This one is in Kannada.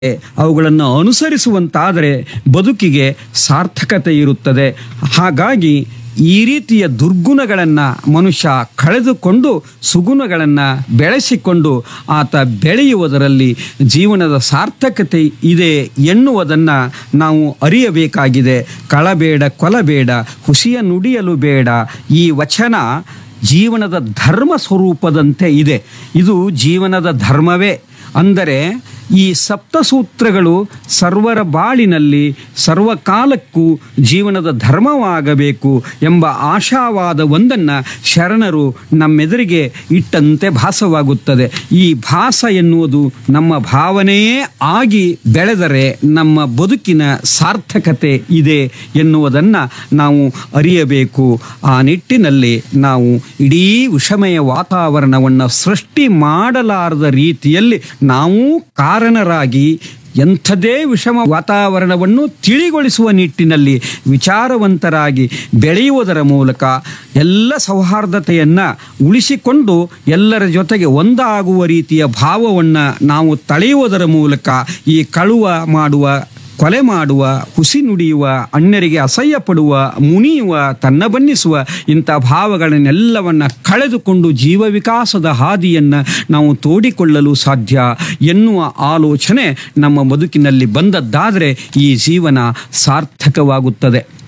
ಅವುಗಳನ್ನು ಅನುಸರಿಸುವಂತಾದರೆ ಬದುಕಿಗೆ ಸಾರ್ಥಕತೆ ಇರುತ್ತದೆ ಹಾಗಾಗಿ ಈ ರೀತಿಯ ದುರ್ಗುಣಗಳನ್ನು ಮನುಷ್ಯ ಕಳೆದುಕೊಂಡು ಸುಗುಣಗಳನ್ನು ಬೆಳೆಸಿಕೊಂಡು ಆತ ಬೆಳೆಯುವುದರಲ್ಲಿ ಜೀವನದ ಸಾರ್ಥಕತೆ ಇದೆ ಎನ್ನುವುದನ್ನು ನಾವು ಅರಿಯಬೇಕಾಗಿದೆ ಕಳಬೇಡ ಕೊಲಬೇಡ ಹುಸಿಯ ನುಡಿಯಲು ಬೇಡ ಈ ವಚನ ಜೀವನದ ಧರ್ಮ ಸ್ವರೂಪದಂತೆ ಇದೆ ಇದು ಜೀವನದ ಧರ್ಮವೇ ಅಂದರೆ ಈ ಸಪ್ತಸೂತ್ರಗಳು ಸರ್ವರ ಬಾಳಿನಲ್ಲಿ ಸರ್ವಕಾಲಕ್ಕೂ ಜೀವನದ ಧರ್ಮವಾಗಬೇಕು ಎಂಬ ಆಶಾವಾದ ಒಂದನ್ನು ಶರಣರು ನಮ್ಮೆದುರಿಗೆ ಇಟ್ಟಂತೆ ಭಾಸವಾಗುತ್ತದೆ ಈ ಭಾಸ ಎನ್ನುವುದು ನಮ್ಮ ಭಾವನೆಯೇ ಆಗಿ ಬೆಳೆದರೆ ನಮ್ಮ ಬದುಕಿನ ಸಾರ್ಥಕತೆ ಇದೆ ಎನ್ನುವುದನ್ನು ನಾವು ಅರಿಯಬೇಕು ಆ ನಿಟ್ಟಿನಲ್ಲಿ ನಾವು ಇಡೀ ವಿಷಮಯ ವಾತಾವರಣವನ್ನು ಸೃಷ್ಟಿ ಮಾಡಲಾರದ ರೀತಿಯಲ್ಲಿ ನಾವು ಕಾರಣರಾಗಿ ಎಂಥದೇ ವಿಷಮ ವಾತಾವರಣವನ್ನು ತಿಳಿಗೊಳಿಸುವ ನಿಟ್ಟಿನಲ್ಲಿ ವಿಚಾರವಂತರಾಗಿ ಬೆಳೆಯುವುದರ ಮೂಲಕ ಎಲ್ಲ ಸೌಹಾರ್ದತೆಯನ್ನು ಉಳಿಸಿಕೊಂಡು ಎಲ್ಲರ ಜೊತೆಗೆ ಒಂದಾಗುವ ರೀತಿಯ ಭಾವವನ್ನು ನಾವು ತಳೆಯುವುದರ ಮೂಲಕ ಈ ಕಳುವ ಮಾಡುವ ಕೊಲೆ ಮಾಡುವ ಹುಸಿ ನುಡಿಯುವ ಅಣ್ಣರಿಗೆ ಅಸಹ್ಯ ಪಡುವ ಮುನಿಯುವ ತನ್ನ ಬನ್ನಿಸುವ ಇಂಥ ಭಾವಗಳನ್ನೆಲ್ಲವನ್ನು ಕಳೆದುಕೊಂಡು ಜೀವ ವಿಕಾಸದ ಹಾದಿಯನ್ನು ನಾವು ತೋಡಿಕೊಳ್ಳಲು ಸಾಧ್ಯ ಎನ್ನುವ ಆಲೋಚನೆ ನಮ್ಮ ಬದುಕಿನಲ್ಲಿ ಬಂದದ್ದಾದರೆ ಈ ಜೀವನ ಸಾರ್ಥಕವಾಗುತ್ತದೆ